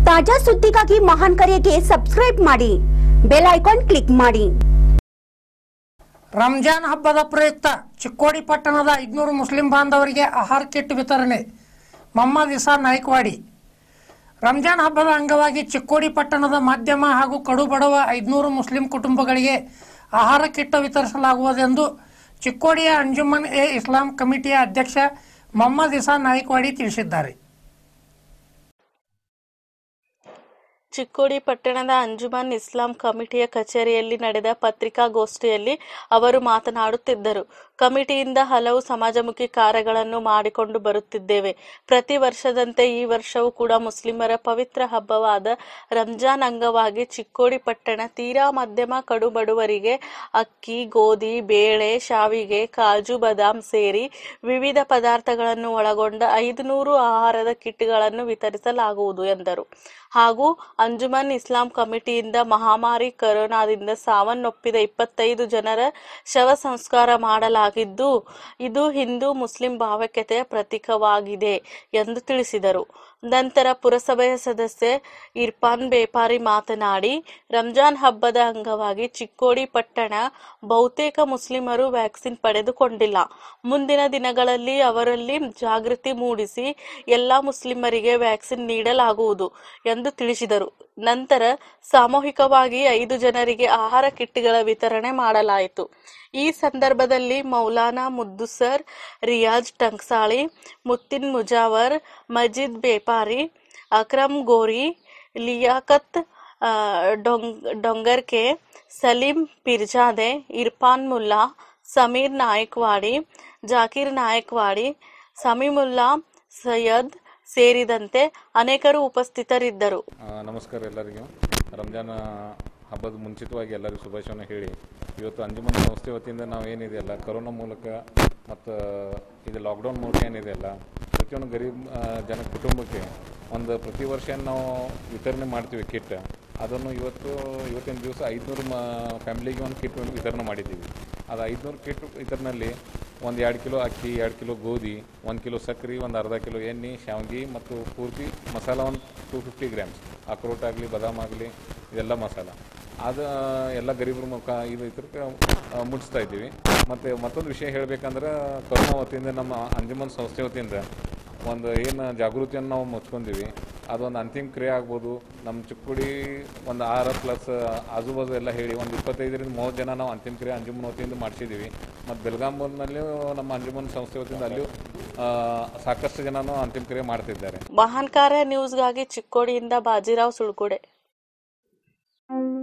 ತಾಜಾ ಸುದ್ದಿಗಾಗಿ ಮಹಾನ್ ಕರೆಗೆ ಸಬ್ಸ್ಕ್ರೈಬ್ ಮಾಡಿ ಬೆಲ್ ಐಕಾನ್ ಕ್ಲಿಕ್ ಮಾಡಿ ರಂಜಾನ್ ಹಬ್ಬದ ಪ್ರಯುಕ್ತ ಚಿಕ್ಕೋಡಿ ಪಟ್ಟಣದ ಐದುನೂರು ಮುಸ್ಲಿಂ ಬಾಂಧವರಿಗೆ ಆಹಾರ ಕಿಟ್ ವಿತರಣೆ ಮೊಹಮ್ಮದ್ ಇಸಾ ನಾಯ್ಕವಾಡಿ ರಂಜಾನ್ ಹಬ್ಬದ ಅಂಗವಾಗಿ ಚಿಕ್ಕೋಡಿ ಪಟ್ಟಣದ ಮಧ್ಯಮ ಹಾಗೂ ಕಡು ಬಡವ ಐದುನೂರು ಮುಸ್ಲಿಂ ಕುಟುಂಬಗಳಿಗೆ ಆಹಾರ ಕಿಟ್ ವಿತರಿಸಲಾಗುವುದೆಂದು ಚಿಕ್ಕೋಡಿಯ ಅಂಜುಮನ್ ಎ ಇಸ್ಲಾಂ ಕಮಿಟಿಯ ಅಧ್ಯಕ್ಷ ಮೊಹಮ್ಮದ್ ಇಸಾ ನಾಯ್ಕವಾಡಿ ತಿಳಿಸಿದ್ದಾರೆ ಚಿಕ್ಕೋಡಿ ಪಟ್ಟಣದ ಅಂಜುಮನ್ ಇಸ್ಲಾಂ ಕಮಿಟಿಯ ಕಚೇರಿಯಲ್ಲಿ ನಡೆದ ಪತ್ರಿಕಾಗೋಷ್ಠಿಯಲ್ಲಿ ಅವರು ಮಾತನಾಡುತ್ತಿದ್ದರು ಕಮಿಟಿಯಿಂದ ಹಲವು ಸಮಾಜಮುಖಿ ಕಾರ್ಯಗಳನ್ನು ಮಾಡಿಕೊಂಡು ಬರುತ್ತಿದ್ದೇವೆ ಪ್ರತಿ ವರ್ಷದಂತೆ ಈ ವರ್ಷವೂ ಕೂಡ ಮುಸ್ಲಿಮರ ಪವಿತ್ರ ಹಬ್ಬವಾದ ರಂಜಾನ್ ಅಂಗವಾಗಿ ಚಿಕ್ಕೋಡಿ ಪಟ್ಟಣ ತೀರಾ ಮಧ್ಯಮ ಕಡು ಬಡವರಿಗೆ ಅಕ್ಕಿ ಗೋಧಿ ಬೇಳೆ ಶಾವಿಗೆ ಕಾಜು ಬಾದಾಮ್ ಸೇರಿ ವಿವಿಧ ಪದಾರ್ಥಗಳನ್ನು ಒಳಗೊಂಡ ಐದುನೂರು ಆಹಾರದ ಕಿಟ್ಗಳನ್ನು ವಿತರಿಸಲಾಗುವುದು ಎಂದರು ಹಾಗೂ ಅಂಜುಮನ್ ಇಸ್ಲಾಂ ಕಮಿಟಿಯಿಂದ ಮಹಾಮಾರಿ ಕರೋನಾದಿಂದ ಸಾವನ್ನಪ್ಪಿದ ಇಪ್ಪತ್ತೈದು ಜನರ ಶವ ಸಂಸ್ಕಾರ ಮಾಡಲಾಗಿದ್ದು ಇದು ಹಿಂದೂ ಮುಸ್ಲಿಂ ಭಾವೈಕ್ಯತೆಯ ಪ್ರತೀಕವಾಗಿದೆ ಎಂದು ತಿಳಿಸಿದರು ನಂತರ ಪುರಸಭೆಯ ಸದಸ್ಯೆ ಇರ್ಫಾನ್ ಬೇಪಾರಿ ಮಾತನಾಡಿ ರಂಜಾನ್ ಹಬ್ಬದ ಅಂಗವಾಗಿ ಚಿಕ್ಕೋಡಿ ಪಟ್ಟಣ ಬಹುತೇಕ ಮುಸ್ಲಿಮರು ವ್ಯಾಕ್ಸಿನ್ ಪಡೆದುಕೊಂಡಿಲ್ಲ ಮುಂದಿನ ದಿನಗಳಲ್ಲಿ ಅವರಲ್ಲಿ ಜಾಗೃತಿ ಮೂಡಿಸಿ ಎಲ್ಲ ಮುಸ್ಲಿಮರಿಗೆ ವ್ಯಾಕ್ಸಿನ್ ನೀಡಲಾಗುವುದು ಎಂದು ತಿಳಿಸಿದರು ನಂತರ ಸಾಮೂಹಿಕವಾಗಿ ಐದು ಜನರಿಗೆ ಆಹಾರ ಕಿಟ್ಗಳ ವಿತರಣೆ ಮಾಡಲಾಯಿತು ಈ ಸಂದರ್ಭದಲ್ಲಿ ಮೌಲಾನಾ ಮುದ್ದುಸರ್ ರಿಯಾಜ್ ಟಂಕ್ಸಾಳಿ ಮುತ್ತಿನ್ ಮುಜಾವರ್ ಮಜೀದ್ ಬೇಪಾರಿ ಅಕ್ರಮ್ ಗೋರಿ ಲಿಯಾಕತ್ ಆ, ಡೊಂಗ್ ಡೊಂಗರ್ಕೆ ಸಲೀಂ ಪಿರ್ಜಾದೆ ಇರ್ಫಾನ್ ಮುಲ್ಲಾ ಸಮೀರ್ ನಾಯಕ್ವಾಡಿ ಜಾಕೀರ್ ನಾಯಕ್ವಾಡಿ ಸಮೀಮುಲ್ಲಾ ಸೈಯದ್ ಸೇರಿದಂತೆ ಅನೇಕರು ಉಪಸ್ಥಿತರಿದ್ದರು ಆ, ನಮಸ್ಕಾರ ಎಲ್ಲರಿಗೂ ರಂಜಾನ್ ಹಬ್ಬದ ಮುಂಚಿತವಾಗಿ ಎಲ್ಲರಿಗೂ ಶುಭಾಶಯವನ್ನು ಹೇಳಿ ಇವತ್ತು ಅಂಜುಮನ್ ಸಂಸ್ಥೆ ವತಿಯಿಂದ ನಾವು ಏನಿದೆಯಲ್ಲ ಕರೋನಾ ಮೂಲಕ ಮತ್ತು ಇದು ಲಾಕ್ಡೌನ್ ಮೂಲಕ ಏನಿದೆಯಲ್ಲ ಪ್ರತಿಯೊಂದು ಗರೀಬ್ ಆ, ಜನ ಕುಟುಂಬಕ್ಕೆ ಒಂದು ಪ್ರತಿ ವರ್ಷ ಏನ್ ನಾವು ವಿತರಣೆ ಮಾಡ್ತೀವಿ ಕಿಟ್ ಅದನ್ನು ಇವತ್ತು ಇವತ್ತಿನ ದಿವಸ ಐದುನೂರು ಮ ಫ್ಯಾಮಿಲಿಗೆ ಒಂದು ಕಿಟ್ ವಿತರಣೆ ಮಾಡಿದ್ದೀವಿ ಅದು ಐದುನೂರು ಕಿಟ್ ಇದರಲ್ಲಿ ಒಂದು ಎರಡು ಕಿಲೋ ಅಕ್ಕಿ ಎರಡು ಕಿಲೋ ಗೋಧಿ ಒಂದು ಕಿಲೋ ಸಕ್ಕರೆ ಒಂದು ಅರ್ಧ ಕಿಲೋ ಎಣ್ಣೆ ಶಾವಿಗೆ ಮತ್ತು ಪೂರ್ತಿ ಮಸಾಲ ಒಂದು ಟೂ ಫಿಫ್ಟಿ ಗ್ರಾಮ್ಸ್ ಅಕ್ರೋಟ್ ಆಗಲಿ ಬಾದಾಮ್ ಆಗಲಿ ಇದೆಲ್ಲ ಮಸಾಲ ಅದು ಎಲ್ಲ ಗರೀಬರ ಮುಖ ಇದು ಇದ್ರಕ್ಕೆ ಮುಟ್ಟಿಸ್ತಾ ಇದ್ದೀವಿ ಮತ್ತು ಮತ್ತೊಂದು ವಿಷಯ ಹೇಳಬೇಕಂದ್ರೆ ಕರೋನಾ ವತಿಯಿಂದ ನಮ್ಮ ಅಂಜುಮನ್ ಸಂಸ್ಥೆ ವತಿಯಿಂದ ಒಂದು ಏನು ಜಾಗೃತಿಯನ್ನು ನಾವು ಮುಚ್ಕೊಂಡಿವಿ ಅದೊಂದು ಅಂತಿಮ ಕ್ರಿಯೆ ಆಗ್ಬೋದು ನಮ್ಮ ಚಿಕ್ಕುಡಿ ಒಂದು ಆರು ಪ್ಲಸ್ ಆಜು ಬಾಜು ಎಲ್ಲ ಹೇಳಿ ಒಂದು ಇಪ್ಪತ್ತೈದರಿಂದ ಮೂವತ್ತು ಜನ ನಾವು ಅಂತಿಮ ಕ್ರಿಯೆ ಅಂಜುಮನ್ ವತಿಯಿಂದ ಮಾಡಿಸಿದ್ದೀವಿ ಮತ್ತು ಬೆಳಗಾಂಬಲ್ನಲ್ಲಿಯೂ ನಮ್ಮ ಅಂಜುಮನ್ ಸಂಸ್ಥೆ ವತಿಯಿಂದ ಅಲ್ಲಿಯೂ ಆ, ಸಾಕಷ್ಟು ಜನನೂ ಅಂತಿಮ ಕ್ರಿಯೆ ಮಾಡ್ತಿದ್ದಾರೆ ಮಹಾನ್ ಕಾರ್ಯ ನ್ಯೂಸ್ಗಾಗಿ ಚಿಕ್ಕೋಡಿಯಿಂದ ಬಾಜಿರಾವ್ ಸುಳ್ಕುಡೆ